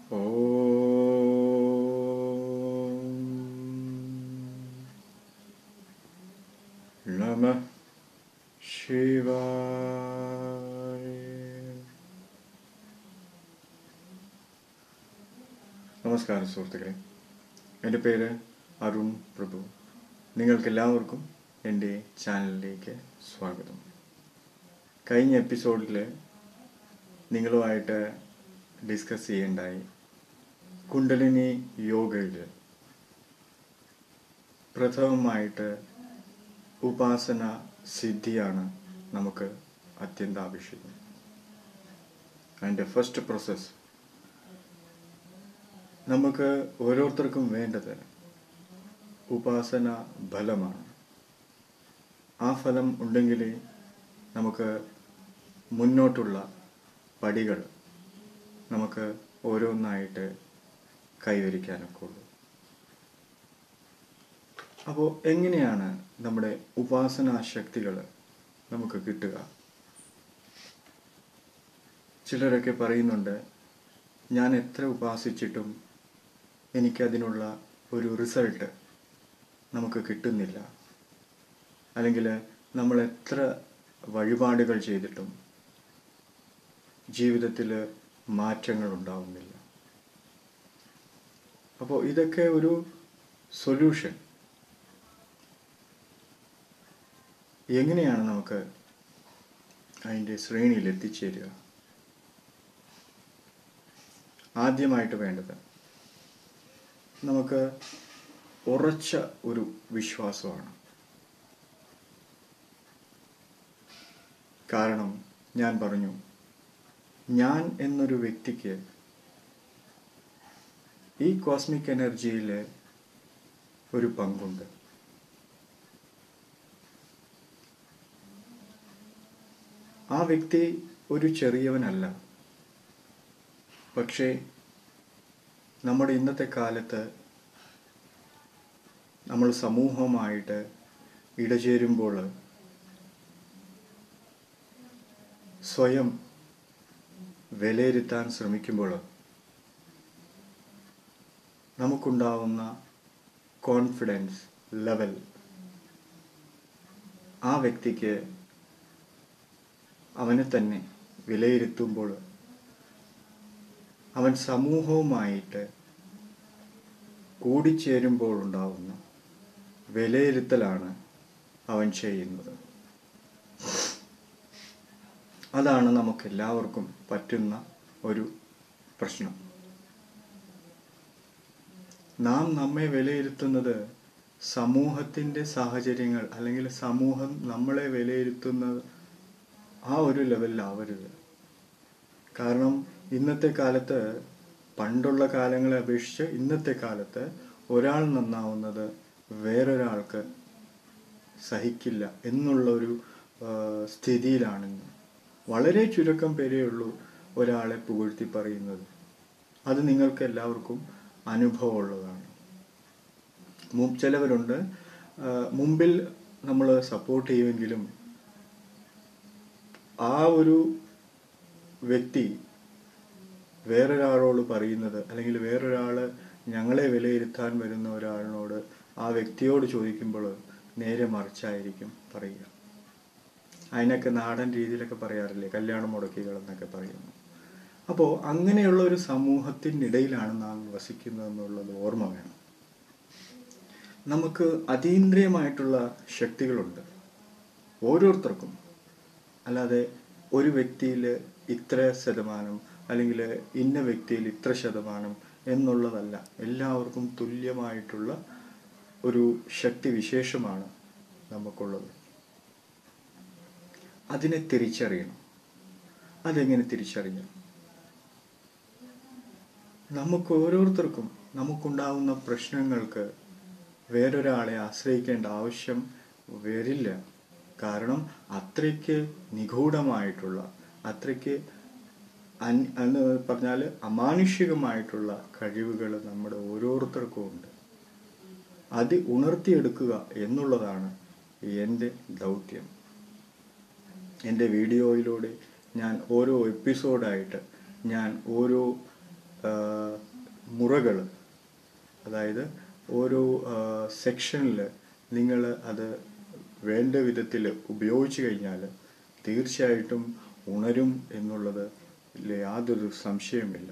ॐ नमः शिवाय നമസ്കാരം സുഹൃത്തുക്കളെ എൻ്റെ പേര് അരുൺ പ്രഭു നിങ്ങൾക്കെല്ലാവർക്കും എൻ്റെ ചാനലിലേക്ക് സ്വാഗതം കഴിഞ്ഞ എപ്പിസോഡിൽ നിങ്ങളുമായിട്ട് ഡിസ്കസ് ചെയ്യേണ്ടായി കുണ്ടലിനി യോഗയിൽ പ്രഥമമായിട്ട് ഉപാസന സിദ്ധിയാണ് നമുക്ക് അത്യന്താപേക്ഷിതം അതിൻ്റെ ഫസ്റ്റ് പ്രോസസ്സ് നമുക്ക് ഓരോരുത്തർക്കും വേണ്ടത് ഉപാസന ഫലമാണ് ആ ഫലം ഉണ്ടെങ്കിൽ നമുക്ക് മുന്നോട്ടുള്ള പടികൾ നമുക്ക് ഓരോന്നായിട്ട് കൈവരിക്കാനൊക്കെ ഉള്ളൂ അപ്പോൾ എങ്ങനെയാണ് നമ്മുടെ ഉപാസനാ ശക്തികൾ നമുക്ക് കിട്ടുക ചിലരൊക്കെ പറയുന്നുണ്ട് ഞാൻ എത്ര ഉപാസിച്ചിട്ടും എനിക്കതിനുള്ള ഒരു റിസൾട്ട് നമുക്ക് കിട്ടുന്നില്ല അല്ലെങ്കിൽ നമ്മൾ എത്ര വഴിപാടുകൾ ചെയ്തിട്ടും ജീവിതത്തിൽ മാറ്റങ്ങൾ ഉണ്ടാവുന്നില്ല അപ്പോൾ ഇതൊക്കെ ഒരു സൊല്യൂഷൻ എങ്ങനെയാണ് നമുക്ക് അതിൻ്റെ ശ്രേണിയിൽ എത്തിച്ചേരുക ആദ്യമായിട്ട് വേണ്ടത് നമുക്ക് ഉറച്ച ഒരു വിശ്വാസമാണ് കാരണം ഞാൻ പറഞ്ഞു ഞാൻ എന്നൊരു വ്യക്തിക്ക് ഈ കോസ്മിക് എനർജിയിൽ ഒരു പങ്കുണ്ട് ആ വ്യക്തി ഒരു ചെറിയവനല്ല പക്ഷേ നമ്മുടെ ഇന്നത്തെ കാലത്ത് നമ്മൾ സമൂഹമായിട്ട് ഇടചേരുമ്പോൾ സ്വയം വിലയിരുത്താൻ ശ്രമിക്കുമ്പോൾ നമുക്കുണ്ടാവുന്ന കോൺഫിഡൻസ് ലെവൽ ആ വ്യക്തിക്ക് അവനെ തന്നെ വിലയിരുത്തുമ്പോൾ അവൻ സമൂഹവുമായിട്ട് കൂടിച്ചേരുമ്പോൾ ഉണ്ടാവുന്ന വിലയിരുത്തലാണ് അവൻ ചെയ്യുന്നത് അതാണ് നമുക്ക് എല്ലാവർക്കും പറ്റുന്ന ഒരു പ്രശ്നം നാം നമ്മെ വിലയിരുത്തുന്നത് സമൂഹത്തിൻ്റെ സാഹചര്യങ്ങൾ അല്ലെങ്കിൽ സമൂഹം നമ്മളെ വിലയിരുത്തുന്നത് ആ ഒരു ലെവലിലാവരുത് കാരണം ഇന്നത്തെ കാലത്ത് പണ്ടുള്ള കാലങ്ങളെ അപേക്ഷിച്ച് ഇന്നത്തെ കാലത്ത് ഒരാൾ നന്നാവുന്നത് വേറൊരാൾക്ക് സഹിക്കില്ല എന്നുള്ള ഒരു സ്ഥിതിയിലാണെന്ന് വളരെ ചുരുക്കം പേരേ ഉള്ളൂ ഒരാളെ പുകഴ്ത്തി പറയുന്നത് അത് നിങ്ങൾക്ക് എല്ലാവർക്കും അനുഭവമുള്ളതാണ് ചിലവരുണ്ട് മുമ്പിൽ നമ്മൾ സപ്പോർട്ട് ചെയ്യുമെങ്കിലും ആ ഒരു വ്യക്തി വേറൊരാളോട് പറയുന്നത് അല്ലെങ്കിൽ വേറൊരാൾ ഞങ്ങളെ വിലയിരുത്താൻ വരുന്ന ഒരാളിനോട് ആ വ്യക്തിയോട് ചോദിക്കുമ്പോൾ നേരെ മറിച്ചായിരിക്കും പറയുക അതിനൊക്കെ നാടൻ രീതിയിലൊക്കെ പറയാറില്ലേ കല്യാണം മുടക്കികൾ എന്നൊക്കെ പറയുന്നു അപ്പോൾ അങ്ങനെയുള്ള ഒരു സമൂഹത്തിനിടയിലാണ് നാം വസിക്കുന്നതെന്നുള്ളത് ഓർമ്മ വേണം നമുക്ക് അതീന്ദ്രിയമായിട്ടുള്ള ശക്തികളുണ്ട് ഓരോരുത്തർക്കും അല്ലാതെ ഒരു വ്യക്തിയിൽ ഇത്ര ശതമാനം അല്ലെങ്കിൽ ഇന്ന വ്യക്തിയിൽ ഇത്ര ശതമാനം എന്നുള്ളതല്ല എല്ലാവർക്കും തുല്യമായിട്ടുള്ള ഒരു ശക്തി വിശേഷമാണ് നമുക്കുള്ളത് അതിനെ തിരിച്ചറിയണം അതെങ്ങനെ തിരിച്ചറിയണം നമുക്ക് ഓരോരുത്തർക്കും നമുക്കുണ്ടാവുന്ന പ്രശ്നങ്ങൾക്ക് വേറൊരാളെ ആശ്രയിക്കേണ്ട ആവശ്യം വരില്ല കാരണം അത്രയ്ക്ക് നിഗൂഢമായിട്ടുള്ള അത്രയ്ക്ക് അൻ എന്ന് പറഞ്ഞാൽ അമാനുഷികമായിട്ടുള്ള കഴിവുകൾ നമ്മുടെ ഓരോരുത്തർക്കും ഉണ്ട് അത് ഉണർത്തിയെടുക്കുക എന്നുള്ളതാണ് എൻ്റെ ദൗത്യം എൻ്റെ വീഡിയോയിലൂടെ ഞാൻ ഓരോ എപ്പിസോഡായിട്ട് ഞാൻ ഓരോ മുറകൾ അതായത് ഓരോ സെക്ഷനിൽ നിങ്ങൾ അത് വേണ്ട വിധത്തിൽ ഉപയോഗിച്ചു കഴിഞ്ഞാൽ തീർച്ചയായിട്ടും ഉണരും എന്നുള്ളത് യാതൊരു സംശയമില്ല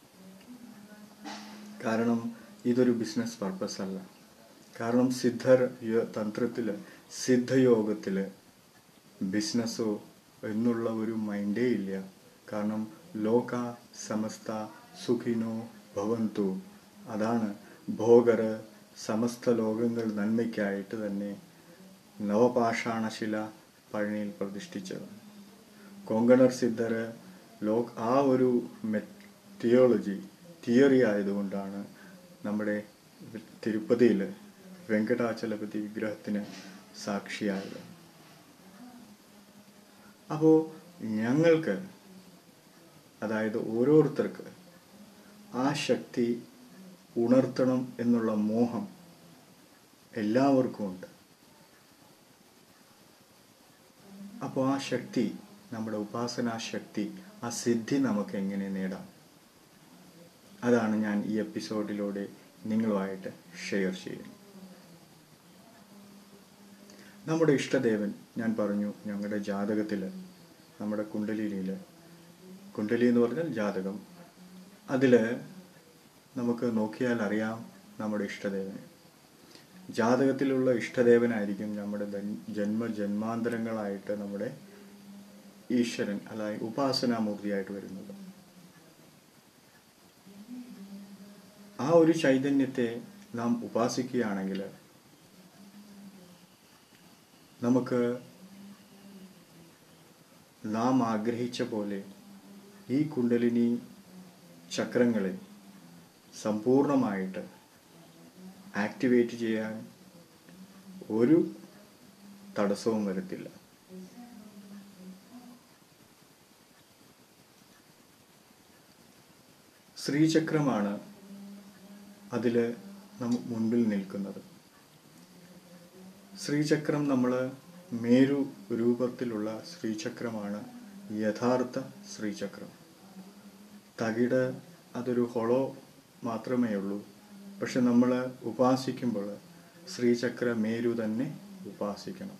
കാരണം ഇതൊരു ബിസിനസ് പർപ്പസ് അല്ല കാരണം സിദ്ധർ തന്ത്രത്തിൽ സിദ്ധയോഗത്തിൽ ബിസിനസ്സോ എന്നുള്ള ഒരു മൈൻഡേ ഇല്ല കാരണം ലോക സമസ്ത സുഖിനോ ഭവന്തു അതാണ് ഭോഗർ സമസ്ത ലോകങ്ങൾ നന്മയ്ക്കായിട്ട് തന്നെ നവപാഷാണശില പഴനിയിൽ പ്രതിഷ്ഠിച്ചത് കൊങ്കണർ സിദ്ധർ ലോക് ആ ഒരു തിയോളജി തിയറി ആയതുകൊണ്ടാണ് നമ്മുടെ തിരുപ്പതിയിൽ വെങ്കടാചലപതി വിഗ്രഹത്തിന് സാക്ഷിയായത് അപ്പോൾ ഞങ്ങൾക്ക് അതായത് ഓരോരുത്തർക്ക് ആ ശക്തി ഉണർത്തണം എന്നുള്ള മോഹം എല്ലാവർക്കും ഉണ്ട് അപ്പോൾ ആ ശക്തി നമ്മുടെ ഉപാസനാ ശക്തി ആ സിദ്ധി നമുക്ക് എങ്ങനെ നേടാം അതാണ് ഞാൻ ഈ എപ്പിസോഡിലൂടെ നിങ്ങളുമായിട്ട് ഷെയർ ചെയ്യുന്നത് നമ്മുടെ ഇഷ്ടദേവൻ ഞാൻ പറഞ്ഞു ഞങ്ങളുടെ ജാതകത്തിൽ നമ്മുടെ കുണ്ടലിനിയിൽ കുണ്ടലി എന്ന് പറഞ്ഞാൽ ജാതകം അതിൽ നമുക്ക് നോക്കിയാൽ അറിയാം നമ്മുടെ ഇഷ്ടദേവനെ ജാതകത്തിലുള്ള ഇഷ്ടദേവനായിരിക്കും നമ്മുടെ ജന്മ ജന്മാന്തരങ്ങളായിട്ട് നമ്മുടെ ഈശ്വരൻ അല്ല ഉപാസനാമൂർത്തിയായിട്ട് വരുന്നത് ആ ഒരു ചൈതന്യത്തെ നാം ഉപാസിക്കുകയാണെങ്കിൽ നമുക്ക് നാം ആഗ്രഹിച്ച പോലെ ഈ കുണ്ടലിനി ചക്രങ്ങളെ സമ്പൂർണമായിട്ട് ആക്ടിവേറ്റ് ചെയ്യാൻ ഒരു തടസ്സവും വരത്തില്ല ശ്രീചക്രമാണ് അതിൽ നമ്മ മുൻപിൽ നിൽക്കുന്നത് ശ്രീചക്രം നമ്മൾ മേരു രൂപത്തിലുള്ള ശ്രീചക്രമാണ് യഥാർത്ഥ ശ്രീചക്രം തകിട് അതൊരു ഹൊളോ മാത്രമേ ഉള്ളൂ പക്ഷെ നമ്മൾ ഉപാസിക്കുമ്പോൾ ശ്രീചക്ര മേരു തന്നെ ഉപാസിക്കണം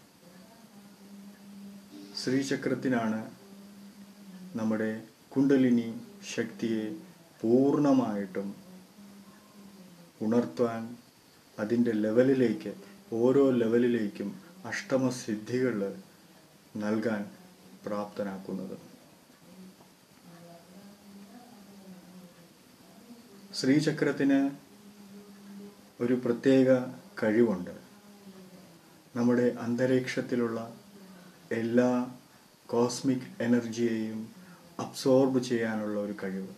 ശ്രീചക്രത്തിനാണ് നമ്മുടെ കുണ്ടലിനി ശക്തിയെ പൂർണ്ണമായിട്ടും ഉണർത്താൻ അതിൻ്റെ ലെവലിലേക്ക് ഓരോ ലെവലിലേക്കും അഷ്ടമസിദ്ധികൾ നൽകാൻ പ്രാപ്തനാക്കുന്നത് ശ്രീചക്രത്തിന് ഒരു പ്രത്യേക കഴിവുണ്ട് നമ്മുടെ അന്തരീക്ഷത്തിലുള്ള എല്ലാ കോസ്മിക് എനർജിയെയും അബ്സോർബ് ചെയ്യാനുള്ള ഒരു കഴിവ്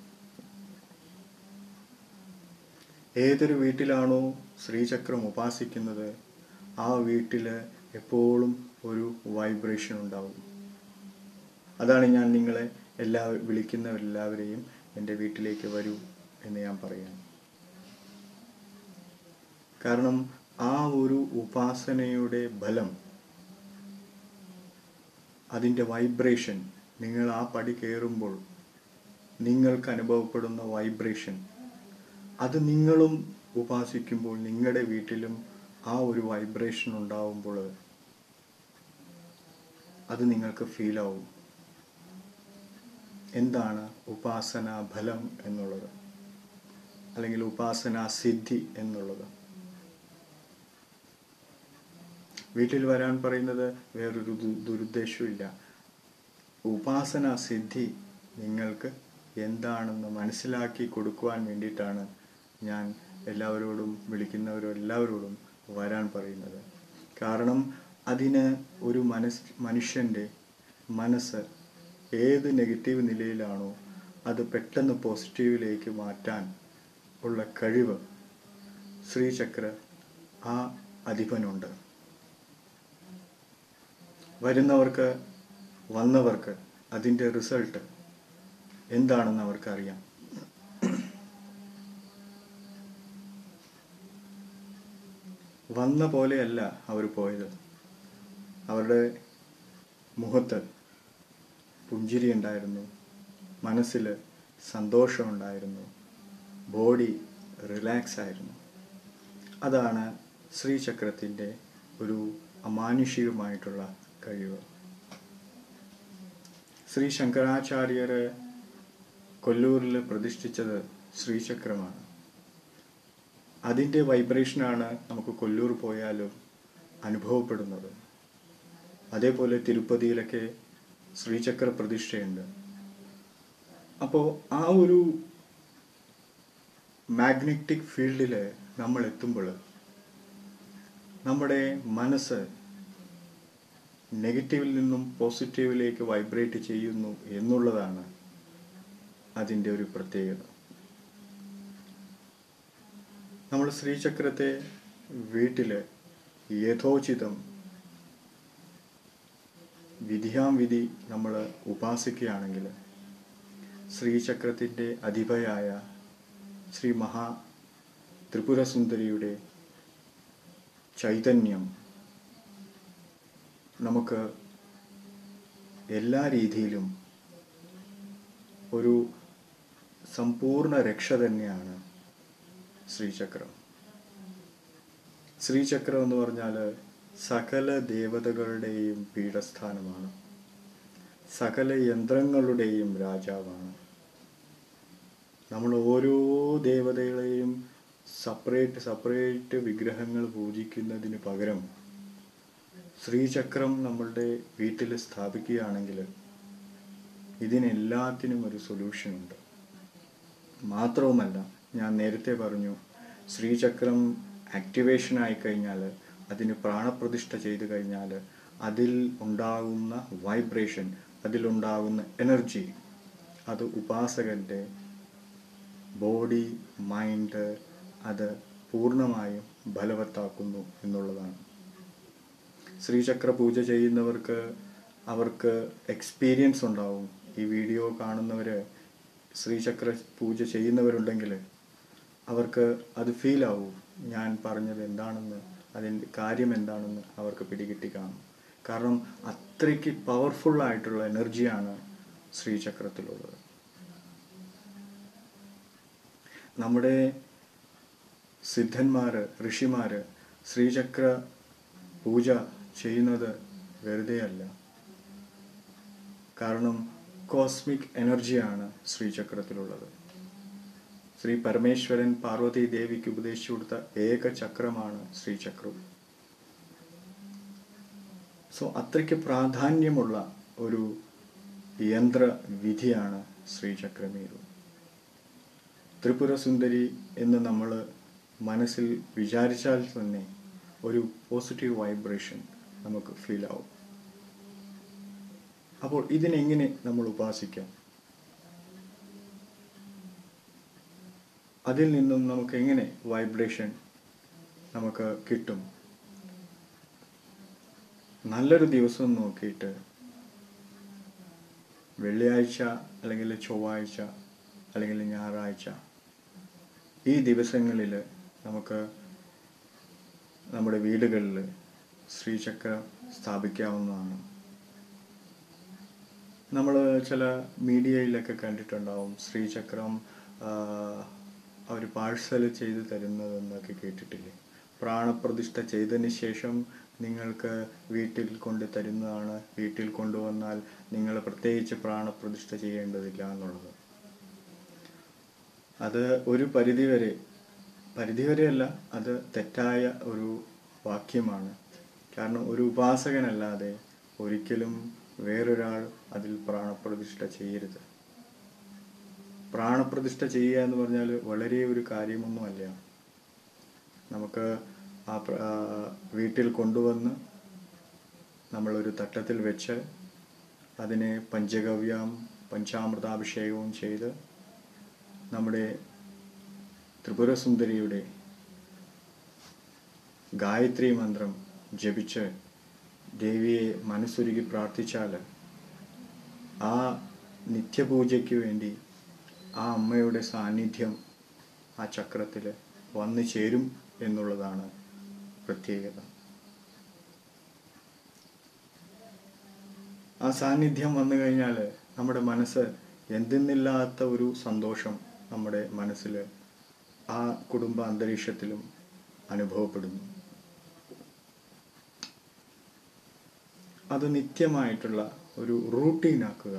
ഏതൊരു വീട്ടിലാണോ ശ്രീചക്രം ഉപാസിക്കുന്നത് ആ വീട്ടിൽ എപ്പോഴും ഒരു വൈബ്രേഷൻ ഉണ്ടാവും അതാണ് ഞാൻ നിങ്ങളെ എല്ലാ വിളിക്കുന്നവരെല്ലാവരെയും എൻ്റെ വീട്ടിലേക്ക് വരൂ എന്ന് ഞാൻ പറയാം കാരണം ആ ഒരു ഉപാസനയുടെ ബലം അതിൻ്റെ വൈബ്രേഷൻ നിങ്ങൾ ആ പടി കയറുമ്പോൾ നിങ്ങൾക്ക് അനുഭവപ്പെടുന്ന വൈബ്രേഷൻ അത് നിങ്ങളും ഉപാസിക്കുമ്പോൾ നിങ്ങളുടെ വീട്ടിലും ആ ഒരു വൈബ്രേഷൻ ഉണ്ടാവുമ്പോൾ അത് നിങ്ങൾക്ക് ഫീൽ ആവും എന്താണ് ഉപാസന ഫലം എന്നുള്ളത് അല്ലെങ്കിൽ ഉപാസന സിദ്ധി എന്നുള്ളത് വീട്ടിൽ വരാൻ പറയുന്നത് വേറൊരു ദു- ദുരുദ്ദേശമില്ല ഉപാസന സിദ്ധി നിങ്ങൾക്ക് എന്താണെന്ന് മനസ്സിലാക്കി കൊടുക്കുവാൻ വേണ്ടിയിട്ടാണ് ഞാൻ എല്ലാവരോടും വിളിക്കുന്നവരും എല്ലാവരോടും വരാൻ പറയുന്നത് കാരണം അതിന് ഒരു മനസ് മനുഷ്യൻ്റെ മനസ്സ് ഏത് നെഗറ്റീവ് നിലയിലാണോ അത് പെട്ടെന്ന് പോസിറ്റീവിലേക്ക് മാറ്റാൻ ഉള്ള കഴിവ് ശ്രീചക്ര ആ അധിപനുണ്ട് വരുന്നവർക്ക് വന്നവർക്ക് അതിൻ്റെ റിസൾട്ട് എന്താണെന്ന് അവർക്കറിയാം വന്ന പോലെയല്ല അവർ പോയത് അവരുടെ മുഖത്ത് പുഞ്ചിരി ഉണ്ടായിരുന്നു മനസ്സിൽ സന്തോഷമുണ്ടായിരുന്നു ബോഡി റിലാക്സ് ആയിരുന്നു അതാണ് ശ്രീചക്രത്തിൻ്റെ ഒരു അമാനുഷികമായിട്ടുള്ള കഴിവ് ശ്രീ ശങ്കരാചാര്യർ കൊല്ലൂരിൽ പ്രതിഷ്ഠിച്ചത് ശ്രീചക്രമാണ് അതിൻ്റെ വൈബ്രേഷനാണ് നമുക്ക് കൊല്ലൂർ പോയാലും അനുഭവപ്പെടുന്നത് അതേപോലെ തിരുപ്പതിയിലൊക്കെ ശ്രീചക്ര പ്രതിഷ്ഠയുണ്ട് അപ്പോൾ ആ ഒരു മാഗ്നറ്റിക് ഫീൽഡിൽ നമ്മൾ എത്തുമ്പോൾ നമ്മുടെ മനസ്സ് നെഗറ്റീവിൽ നിന്നും പോസിറ്റീവിലേക്ക് വൈബ്രേറ്റ് ചെയ്യുന്നു എന്നുള്ളതാണ് അതിൻ്റെ ഒരു പ്രത്യേകത നമ്മൾ ശ്രീചക്രത്തെ വീട്ടിൽ യഥോചിതം വിധിയാം വിധി നമ്മൾ ഉപാസിക്കുകയാണെങ്കിൽ ശ്രീചക്രത്തിൻ്റെ അധിപയായ ശ്രീ മഹാ ത്രിപുരസുന്ദരിയുടെ ചൈതന്യം നമുക്ക് എല്ലാ രീതിയിലും ഒരു സമ്പൂർണ്ണ രക്ഷ തന്നെയാണ് ശ്രീചക്രം ശ്രീചക്രം എന്ന് പറഞ്ഞാൽ സകല ദേവതകളുടെയും പീഠസ്ഥാനമാണ് സകല യന്ത്രങ്ങളുടെയും രാജാവാണ് നമ്മൾ ഓരോ ദേവതകളെയും സെപ്പറേറ്റ് സെപ്പറേറ്റ് വിഗ്രഹങ്ങൾ പൂജിക്കുന്നതിന് പകരം ശ്രീചക്രം നമ്മളുടെ വീട്ടിൽ സ്ഥാപിക്കുകയാണെങ്കിൽ ഇതിനെല്ലാത്തിനും ഒരു സൊല്യൂഷൻ ഉണ്ട് മാത്രവുമല്ല ഞാൻ നേരത്തെ പറഞ്ഞു ശ്രീചക്രം ആക്ടിവേഷൻ ആയി കഴിഞ്ഞാൽ അതിന് പ്രാണപ്രതിഷ്ഠ ചെയ്തു കഴിഞ്ഞാൽ അതിൽ ഉണ്ടാകുന്ന വൈബ്രേഷൻ അതിലുണ്ടാകുന്ന എനർജി അത് ഉപാസകൻ്റെ ബോഡി മൈൻഡ് അത് പൂർണ്ണമായും ബലവത്താക്കുന്നു എന്നുള്ളതാണ് ശ്രീചക്ര പൂജ ചെയ്യുന്നവർക്ക് അവർക്ക് എക്സ്പീരിയൻസ് ഉണ്ടാവും ഈ വീഡിയോ കാണുന്നവർ ശ്രീചക്ര പൂജ ചെയ്യുന്നവരുണ്ടെങ്കിൽ അവർക്ക് അത് ഫീൽ ആവും ഞാൻ പറഞ്ഞത് എന്താണെന്ന് അതിൻ്റെ കാര്യം എന്താണെന്ന് അവർക്ക് പിടികിട്ടി കാണും കാരണം അത്രയ്ക്ക് പവർഫുൾ ആയിട്ടുള്ള എനർജിയാണ് ശ്രീചക്രത്തിലുള്ളത് നമ്മുടെ സിദ്ധന്മാർ ഋഷിമാർ ശ്രീചക്ര പൂജ ചെയ്യുന്നത് വെറുതെയല്ല കാരണം കോസ്മിക് എനർജിയാണ് ശ്രീചക്രത്തിലുള്ളത് ശ്രീ പരമേശ്വരൻ പാർവതി ദേവിക്ക് ഉപദേശിച്ചു കൊടുത്ത ഏക ചക്രമാണ് ശ്രീചക്രം സോ അത്രയ്ക്ക് പ്രാധാന്യമുള്ള ഒരു യന്ത്ര വിധിയാണ് ശ്രീചക്രമേരു ത്രിപുര സുന്ദരി എന്ന് നമ്മൾ മനസ്സിൽ വിചാരിച്ചാൽ തന്നെ ഒരു പോസിറ്റീവ് വൈബ്രേഷൻ നമുക്ക് ഫീൽ ആവും അപ്പോൾ ഇതിനെങ്ങനെ നമ്മൾ ഉപാസിക്കാം അതിൽ നിന്നും നമുക്ക് എങ്ങനെ വൈബ്രേഷൻ നമുക്ക് കിട്ടും നല്ലൊരു ദിവസം നോക്കിയിട്ട് വെള്ളിയാഴ്ച അല്ലെങ്കിൽ ചൊവ്വാഴ്ച അല്ലെങ്കിൽ ഞായറാഴ്ച ഈ ദിവസങ്ങളിൽ നമുക്ക് നമ്മുടെ വീടുകളിൽ ശ്രീചക്രം സ്ഥാപിക്കാവുന്നതാണ് നമ്മൾ ചില മീഡിയയിലൊക്കെ കണ്ടിട്ടുണ്ടാവും ശ്രീചക്രം അവർ പാഴ്സൽ ചെയ്ത് തരുന്നതെന്നൊക്കെ കേട്ടിട്ടില്ലേ പ്രാണപ്രതിഷ്ഠ ചെയ്തതിന് ശേഷം നിങ്ങൾക്ക് വീട്ടിൽ കൊണ്ട് തരുന്നതാണ് വീട്ടിൽ കൊണ്ടുവന്നാൽ നിങ്ങൾ പ്രത്യേകിച്ച് പ്രാണപ്രതിഷ്ഠ ചെയ്യേണ്ടതില്ല എന്നുള്ളത് അത് ഒരു പരിധിവരെ പരിധിവരെയല്ല അത് തെറ്റായ ഒരു വാക്യമാണ് കാരണം ഒരു ഉപാസകനല്ലാതെ ഒരിക്കലും വേറൊരാൾ അതിൽ പ്രാണപ്രതിഷ്ഠ ചെയ്യരുത് പ്രാണപ്രതിഷ്ഠ ചെയ്യുക എന്ന് പറഞ്ഞാൽ വളരെ ഒരു കാര്യമൊന്നുമല്ല നമുക്ക് ആ പ്ര- ആ വീട്ടിൽ കൊണ്ടുവന്ന് നമ്മളൊരു തട്ടത്തിൽ വെച്ച് അതിനെ പഞ്ചഗവ്യം പഞ്ചാമൃതാഭിഷേകവും ചെയ്ത് നമ്മുടെ ത്രിപുരസുന്ദരിയുടെ ഗായത്രി മന്ത്രം ജപിച്ച് ദേവിയെ മനസ്സുരുകി പ്രാർത്ഥിച്ചാൽ ആ നിത്യപൂജയ്ക്ക് വേണ്ടി ആ അമ്മയുടെ സാന്നിധ്യം ആ ചക്രത്തിൽ വന്നു ചേരും എന്നുള്ളതാണ് പ്രത്യേകത ആ സാന്നിധ്യം വന്നു കഴിഞ്ഞാൽ നമ്മുടെ മനസ്സ് എന്തെന്നില്ലാത്ത ഒരു സന്തോഷം നമ്മുടെ മനസ്സിൽ ആ കുടുംബ അന്തരീക്ഷത്തിലും അനുഭവപ്പെടുന്നു അത് നിത്യമായിട്ടുള്ള ഒരു റൂട്ടീനാക്കുക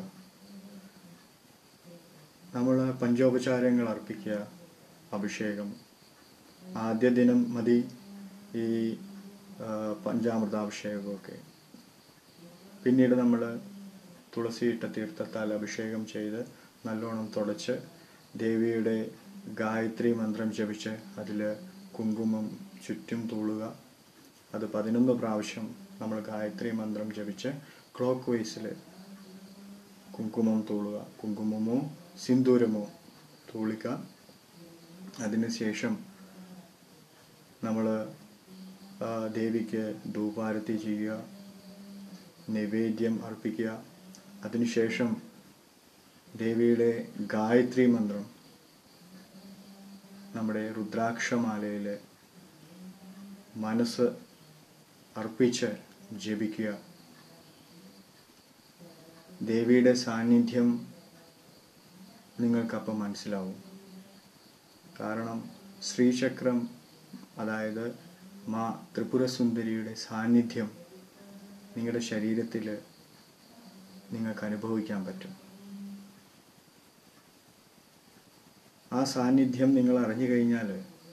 നമ്മൾ പഞ്ചോപചാരങ്ങൾ അർപ്പിക്കുക അഭിഷേകം ആദ്യ ദിനം മതി ഈ ആ, പഞ്ചാമൃതാഭിഷേകമൊക്കെ പിന്നീട് നമ്മൾ തുളസിയിട്ട തീർത്ഥത്താൽ അഭിഷേകം ചെയ്ത് നല്ലോണം തുടച്ച് ദേവിയുടെ ഗായത്രി മന്ത്രം ജപിച്ച് അതിൽ കുങ്കുമം ചുറ്റും തൂളുക അത് പതിനൊന്ന് പ്രാവശ്യം നമ്മൾ ഗായത്രി മന്ത്രം ജപിച്ച് ക്ലോക്ക് വൈസിൽ കുങ്കുമം തൂളുക കുങ്കുമമോ സിന്ദൂരമോ തൂളിക്കുക അതിനുശേഷം നമ്മൾ ദേവിക്ക് ധൂപാരത്തി ചെയ്യുക നൈവേദ്യം അർപ്പിക്കുക അതിനുശേഷം ദേവിയുടെ ഗായത്രി മന്ത്രം നമ്മുടെ രുദ്രാക്ഷമാലയിൽ മനസ്സ് അർപ്പിച്ച് ജപിക്കുക ദേവിയുടെ സാന്നിധ്യം നിങ്ങൾക്കപ്പം മനസ്സിലാവും കാരണം ശ്രീചക്രം അതായത് മാ ത്രിപുരസുന്ദരിയുടെ സാന്നിധ്യം നിങ്ങളുടെ ശരീരത്തിൽ നിങ്ങൾക്ക് അനുഭവിക്കാൻ പറ്റും ആ സാന്നിധ്യം നിങ്ങൾ അറിഞ്ഞു കഴിഞ്ഞാൽ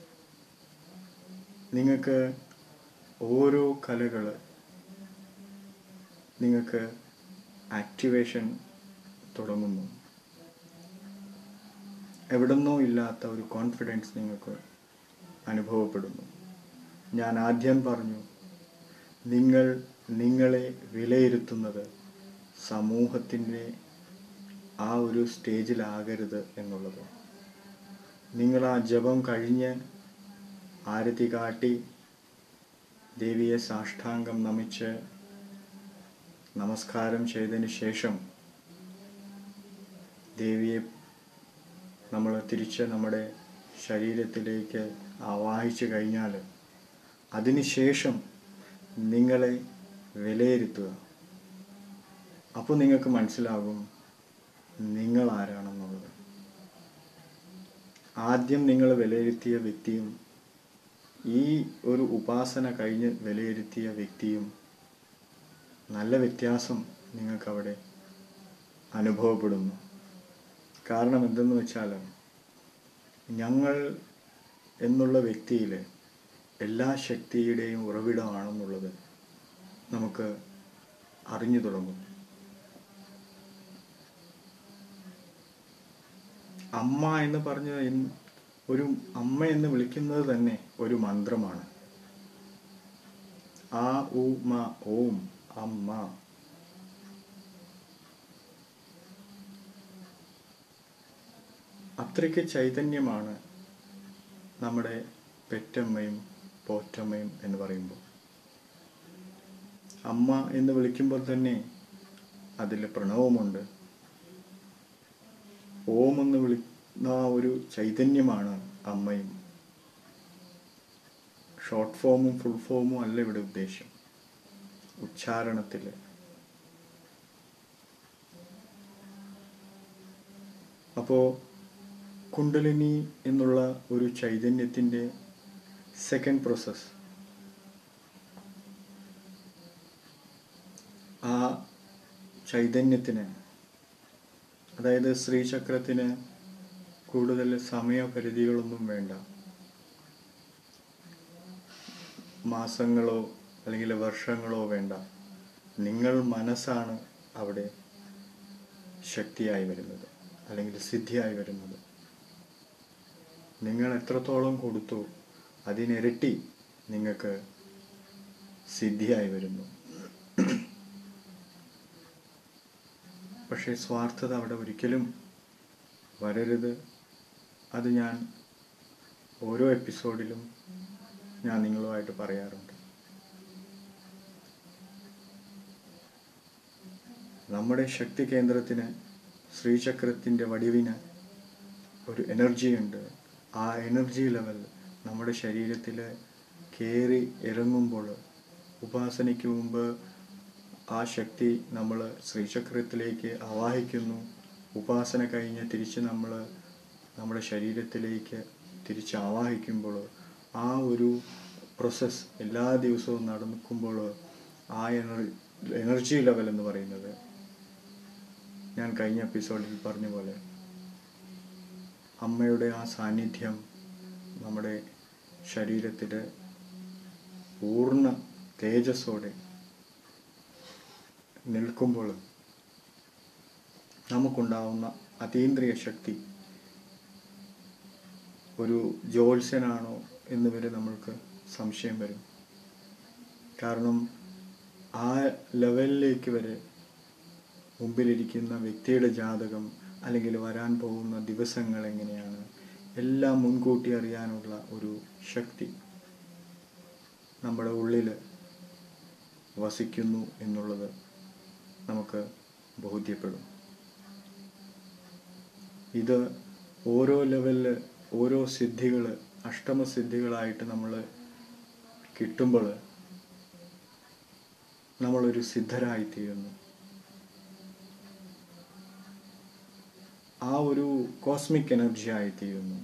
നിങ്ങൾക്ക് ഓരോ കലകൾ നിങ്ങൾക്ക് ആക്ടിവേഷൻ തുടങ്ങുന്നു എവിടുന്നോ ഇല്ലാത്ത ഒരു കോൺഫിഡൻസ് നിങ്ങൾക്ക് അനുഭവപ്പെടുന്നു ഞാൻ ആദ്യം പറഞ്ഞു നിങ്ങൾ നിങ്ങളെ വിലയിരുത്തുന്നത് സമൂഹത്തിൻ്റെ ആ ഒരു സ്റ്റേജിലാകരുത് എന്നുള്ളത് നിങ്ങൾ ആ ജപം കഴിഞ്ഞ് ആരതി കാട്ടി ദേവിയെ സാഷ്ടാംഗം നമിച്ച് നമസ്കാരം ചെയ്തതിന് ശേഷം ദേവിയെ നമ്മൾ തിരിച്ച് നമ്മുടെ ശരീരത്തിലേക്ക് ആവാഹിച്ചു കഴിഞ്ഞാൽ അതിനുശേഷം നിങ്ങളെ വിലയിരുത്തുക അപ്പോൾ നിങ്ങൾക്ക് മനസ്സിലാകും നിങ്ങൾ ആരാണെന്നുള്ളത് ആദ്യം നിങ്ങൾ വിലയിരുത്തിയ വ്യക്തിയും ഈ ഒരു ഉപാസന കഴിഞ്ഞ് വിലയിരുത്തിയ വ്യക്തിയും നല്ല വ്യത്യാസം നിങ്ങൾക്കവിടെ അനുഭവപ്പെടുന്നു കാരണം എന്തെന്ന് വെച്ചാൽ ഞങ്ങൾ എന്നുള്ള വ്യക്തിയിൽ എല്ലാ ശക്തിയുടെയും ഉറവിടമാണെന്നുള്ളത് നമുക്ക് അറിഞ്ഞു തുടങ്ങും അമ്മ എന്ന് പറഞ്ഞ എൻ- ഒരു അമ്മ എന്ന് വിളിക്കുന്നത് തന്നെ ഒരു മന്ത്രമാണ് ആ ഉ മ ഓം അമ്മ അത്രയ്ക്ക് ചൈതന്യമാണ് നമ്മുടെ പെറ്റമ്മയും പോറ്റമ്മയും എന്ന് പറയുമ്പോൾ അമ്മ എന്ന് വിളിക്കുമ്പോൾ തന്നെ അതിൽ പ്രണവമുണ്ട് ഓം എന്ന് വിളിക്കുന്ന ആ ഒരു ചൈതന്യമാണ് അമ്മയും ഷോർട്ട് ഫോമും ഫുൾ ഫോമും അല്ല ഇവിടെ ഉദ്ദേശം ഉച്ചാരണത്തിൽ അപ്പോൾ കുണ്ടലിനി എന്നുള്ള ഒരു ചൈതന്യത്തിൻ്റെ സെക്കൻഡ് പ്രോസസ് ആ ചൈതന്യത്തിന് അതായത് ശ്രീചക്രത്തിന് കൂടുതൽ സമയപരിധികളൊന്നും വേണ്ട മാസങ്ങളോ അല്ലെങ്കിൽ വർഷങ്ങളോ വേണ്ട നിങ്ങൾ മനസ്സാണ് അവിടെ ശക്തിയായി വരുന്നത് അല്ലെങ്കിൽ സിദ്ധിയായി വരുന്നത് നിങ്ങൾ എത്രത്തോളം കൊടുത്തു അതിനിരട്ടി നിങ്ങൾക്ക് സിദ്ധിയായി വരുന്നു പക്ഷേ സ്വാർത്ഥത അവിടെ ഒരിക്കലും വരരുത് അത് ഞാൻ ഓരോ എപ്പിസോഡിലും ഞാൻ നിങ്ങളുമായിട്ട് പറയാറുണ്ട് നമ്മുടെ ശക്തി കേന്ദ്രത്തിന് ശ്രീചക്രത്തിൻ്റെ വടിവിന് ഒരു എനർജി ഉണ്ട് ആ എനർജി ലെവൽ നമ്മുടെ ശരീരത്തിൽ കയറി ഇറങ്ങുമ്പോൾ ഉപാസനയ്ക്ക് മുമ്പ് ആ ശക്തി നമ്മൾ ശ്രീചക്രത്തിലേക്ക് ആവാഹിക്കുന്നു ഉപാസന കഴിഞ്ഞ് തിരിച്ച് നമ്മൾ നമ്മുടെ ശരീരത്തിലേക്ക് തിരിച്ച് ആവാഹിക്കുമ്പോൾ ആ ഒരു പ്രോസസ്സ് എല്ലാ ദിവസവും നടക്കുമ്പോൾ ആ എനർ എനർജി ലെവൽ എന്ന് പറയുന്നത് ഞാൻ കഴിഞ്ഞ എപ്പിസോഡിൽ പറഞ്ഞ പോലെ അമ്മയുടെ ആ സാന്നിധ്യം നമ്മുടെ ശരീരത്തിൻ്റെ പൂർണ്ണ തേജസ്സോടെ നിൽക്കുമ്പോൾ നമുക്കുണ്ടാവുന്ന അതീന്ദ്രിയ ശക്തി ഒരു ജ്യോത്സ്യനാണോ എന്ന് വരെ നമ്മൾക്ക് സംശയം വരും കാരണം ആ ലെവലിലേക്ക് വരെ മുമ്പിലിരിക്കുന്ന വ്യക്തിയുടെ ജാതകം അല്ലെങ്കിൽ വരാൻ പോകുന്ന ദിവസങ്ങൾ എങ്ങനെയാണ് എല്ലാം മുൻകൂട്ടി അറിയാനുള്ള ഒരു ശക്തി നമ്മുടെ ഉള്ളിൽ വസിക്കുന്നു എന്നുള്ളത് നമുക്ക് ബോധ്യപ്പെടും ഇത് ഓരോ ലെവലിൽ ഓരോ സിദ്ധികൾ അഷ്ടമസിദ്ധികളായിട്ട് നമ്മൾ കിട്ടുമ്പോൾ നമ്മളൊരു സിദ്ധരായിത്തീരുന്നു ആ ഒരു കോസ്മിക് എനർജി ആയിത്തീരുന്നു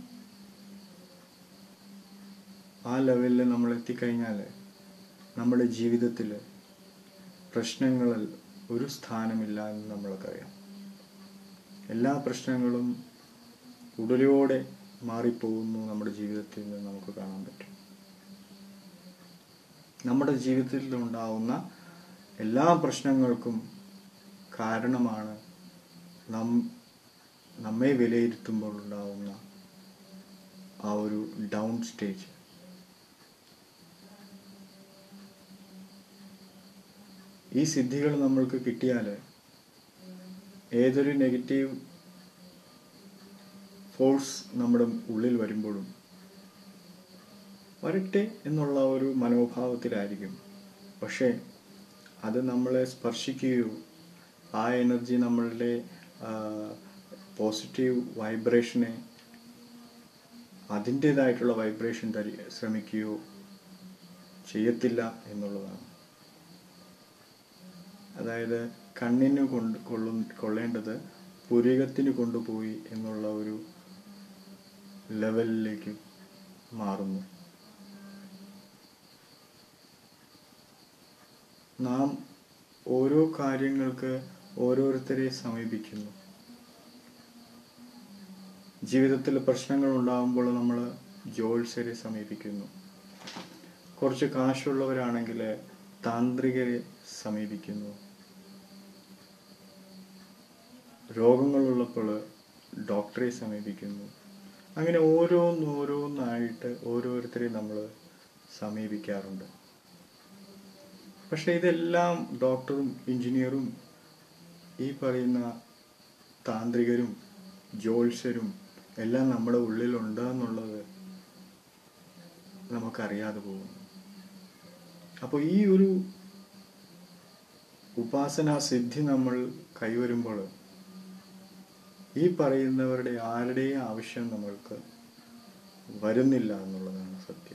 ആ ലെവലിൽ നമ്മൾ എത്തിക്കഴിഞ്ഞാൽ നമ്മുടെ ജീവിതത്തിൽ പ്രശ്നങ്ങളിൽ ഒരു സ്ഥാനമില്ല എന്ന് നമ്മൾക്കറിയാം എല്ലാ പ്രശ്നങ്ങളും ഉടലോടെ മാറിപ്പോകുന്നു നമ്മുടെ ജീവിതത്തിൽ നിന്ന് നമുക്ക് കാണാൻ പറ്റും നമ്മുടെ ജീവിതത്തിൽ ഉണ്ടാവുന്ന എല്ലാ പ്രശ്നങ്ങൾക്കും കാരണമാണ് നം നമ്മെ വിലയിരുത്തുമ്പോൾ ഉണ്ടാവുന്ന ആ ഒരു ഡൗൺ സ്റ്റേജ് ഈ സിദ്ധികൾ നമ്മൾക്ക് കിട്ടിയാൽ ഏതൊരു നെഗറ്റീവ് ഫോഴ്സ് നമ്മുടെ ഉള്ളിൽ വരുമ്പോഴും വരട്ടെ എന്നുള്ള ഒരു മനോഭാവത്തിലായിരിക്കും പക്ഷേ അത് നമ്മളെ സ്പർശിക്കുകയോ ആ എനർജി നമ്മളുടെ പോസിറ്റീവ് വൈബ്രേഷനെ അതിൻ്റേതായിട്ടുള്ള വൈബ്രേഷൻ തരി ശ്രമിക്കുകയോ ചെയ്യത്തില്ല എന്നുള്ളതാണ് അതായത് കണ്ണിന് കൊണ്ട് കൊള്ളു കൊള്ളേണ്ടത് പുരികത്തിന് കൊണ്ടുപോയി എന്നുള്ള ഒരു ലെവലിലേക്ക് മാറുന്നു നാം ഓരോ കാര്യങ്ങൾക്ക് ഓരോരുത്തരെ സമീപിക്കുന്നു ജീവിതത്തിൽ പ്രശ്നങ്ങൾ ഉണ്ടാകുമ്പോൾ നമ്മൾ ജോത്സ്യരെ സമീപിക്കുന്നു കുറച്ച് കാശുള്ളവരാണെങ്കിൽ താന്ത്രികരെ സമീപിക്കുന്നു രോഗങ്ങളുള്ളപ്പോൾ ഡോക്ടറെ സമീപിക്കുന്നു അങ്ങനെ ഓരോന്നോരോന്നായിട്ട് ഓരോരുത്തരെ നമ്മൾ സമീപിക്കാറുണ്ട് പക്ഷെ ഇതെല്ലാം ഡോക്ടറും എഞ്ചിനീയറും ഈ പറയുന്ന താന്ത്രികരും ജ്യോത്സ്യരും എല്ലാം നമ്മുടെ ഉള്ളിലുണ്ട് എന്നുള്ളത് നമുക്കറിയാതെ പോകുന്നു അപ്പോൾ ഈ ഒരു ഉപാസനാ സിദ്ധി നമ്മൾ കൈവരുമ്പോൾ ഈ പറയുന്നവരുടെ ആരുടെയും ആവശ്യം നമ്മൾക്ക് വരുന്നില്ല എന്നുള്ളതാണ് സത്യം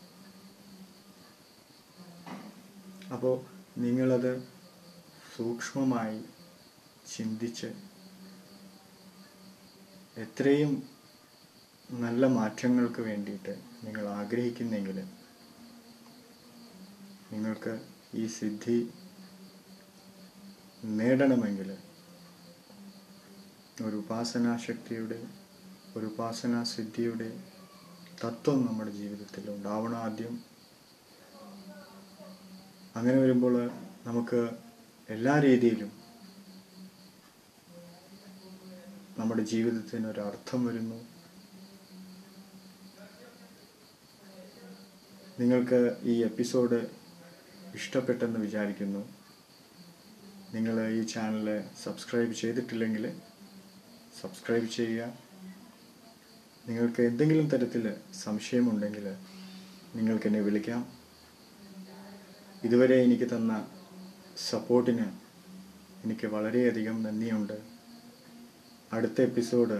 അപ്പോൾ നിങ്ങളത് സൂക്ഷ്മമായി ചിന്തിച്ച് എത്രയും നല്ല മാറ്റങ്ങൾക്ക് വേണ്ടിയിട്ട് നിങ്ങൾ ആഗ്രഹിക്കുന്നെങ്കിൽ നിങ്ങൾക്ക് ഈ സിദ്ധി നേടണമെങ്കിൽ ഒരു ഉപാസനാശക്തിയുടെ ഒരു ഉപാസനാ സിദ്ധിയുടെ തത്വം നമ്മുടെ ജീവിതത്തിൽ ഉണ്ടാവണം ആദ്യം അങ്ങനെ വരുമ്പോൾ നമുക്ക് എല്ലാ രീതിയിലും നമ്മുടെ ജീവിതത്തിന് ഒരു അർത്ഥം വരുന്നു നിങ്ങൾക്ക് ഈ എപ്പിസോഡ് ഇഷ്ടപ്പെട്ടെന്ന് വിചാരിക്കുന്നു നിങ്ങൾ ഈ ചാനൽ സബ്സ്ക്രൈബ് ചെയ്തിട്ടില്ലെങ്കിൽ സബ്സ്ക്രൈബ് ചെയ്യുക നിങ്ങൾക്ക് എന്തെങ്കിലും തരത്തിൽ സംശയമുണ്ടെങ്കിൽ നിങ്ങൾക്ക് എന്നെ വിളിക്കാം ഇതുവരെ എനിക്ക് തന്ന സപ്പോർട്ടിന് എനിക്ക് വളരെയധികം നന്ദിയുണ്ട് അടുത്ത എപ്പിസോഡ്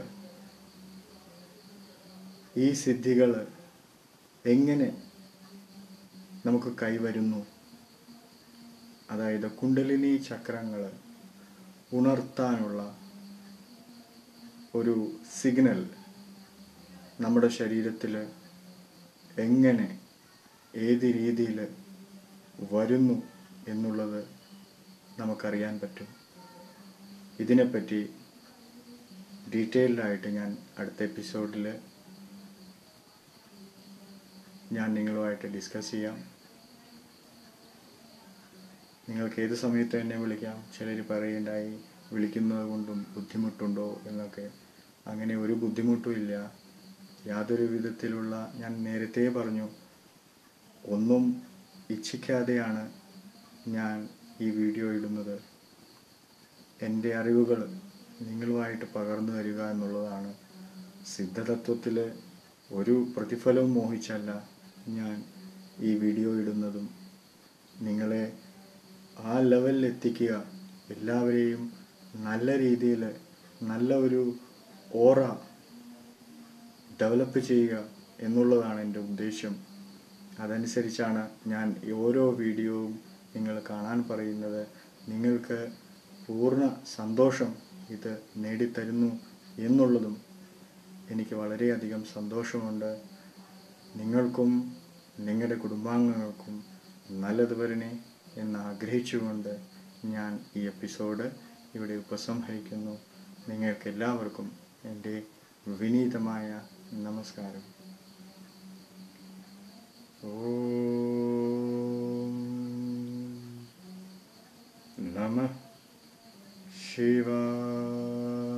ഈ സിദ്ധികൾ എങ്ങനെ നമുക്ക് കൈവരുന്നു അതായത് കുണ്ടലിനി ചക്രങ്ങൾ ഉണർത്താനുള്ള ഒരു സിഗ്നൽ നമ്മുടെ ശരീരത്തിൽ എങ്ങനെ ഏത് രീതിയിൽ വരുന്നു എന്നുള്ളത് നമുക്കറിയാൻ പറ്റും ഇതിനെപ്പറ്റി ഡീറ്റെയിൽഡായിട്ട് ഞാൻ അടുത്ത എപ്പിസോഡിൽ ഞാൻ നിങ്ങളുമായിട്ട് ഡിസ്കസ് ചെയ്യാം നിങ്ങൾക്ക് ഏത് സമയത്തും എന്നെ വിളിക്കാം ചിലർ പറയുണ്ടായി വിളിക്കുന്നത് കൊണ്ടും ബുദ്ധിമുട്ടുണ്ടോ എന്നൊക്കെ അങ്ങനെ ഒരു ബുദ്ധിമുട്ടും ഇല്ല യാതൊരു വിധത്തിലുള്ള ഞാൻ നേരത്തെ പറഞ്ഞു ഒന്നും ഇച്ഛിക്കാതെയാണ് ഞാൻ ഈ വീഡിയോ ഇടുന്നത് എൻ്റെ അറിവുകൾ നിങ്ങളുമായിട്ട് പകർന്നു തരിക എന്നുള്ളതാണ് സിദ്ധതത്വത്തിൽ ഒരു പ്രതിഫലവും മോഹിച്ചല്ല ഞാൻ ഈ വീഡിയോ ഇടുന്നതും നിങ്ങളെ ആ ലെവലിൽ എത്തിക്കുക എല്ലാവരെയും നല്ല രീതിയിൽ നല്ല ഒരു ഓറ ഡെവലപ്പ് ചെയ്യുക എന്നുള്ളതാണ് എൻ്റെ ഉദ്ദേശം അതനുസരിച്ചാണ് ഞാൻ ഈ ഓരോ വീഡിയോവും നിങ്ങൾ കാണാൻ പറയുന്നത് നിങ്ങൾക്ക് പൂർണ്ണ സന്തോഷം ഇത് നേടിത്തരുന്നു എന്നുള്ളതും എനിക്ക് വളരെയധികം സന്തോഷമുണ്ട് നിങ്ങൾക്കും നിങ്ങളുടെ കുടുംബാംഗങ്ങൾക്കും നല്ലത് വരണേ എന്ന് ആഗ്രഹിച്ചുകൊണ്ട് ഞാൻ ഈ എപ്പിസോഡ് ഇവിടെ ഉപസംഹരിക്കുന്നു നിങ്ങൾക്ക് എല്ലാവർക്കും എൻ്റെ വിനീതമായ നമസ്കാരം ഓം നമ ശിവായ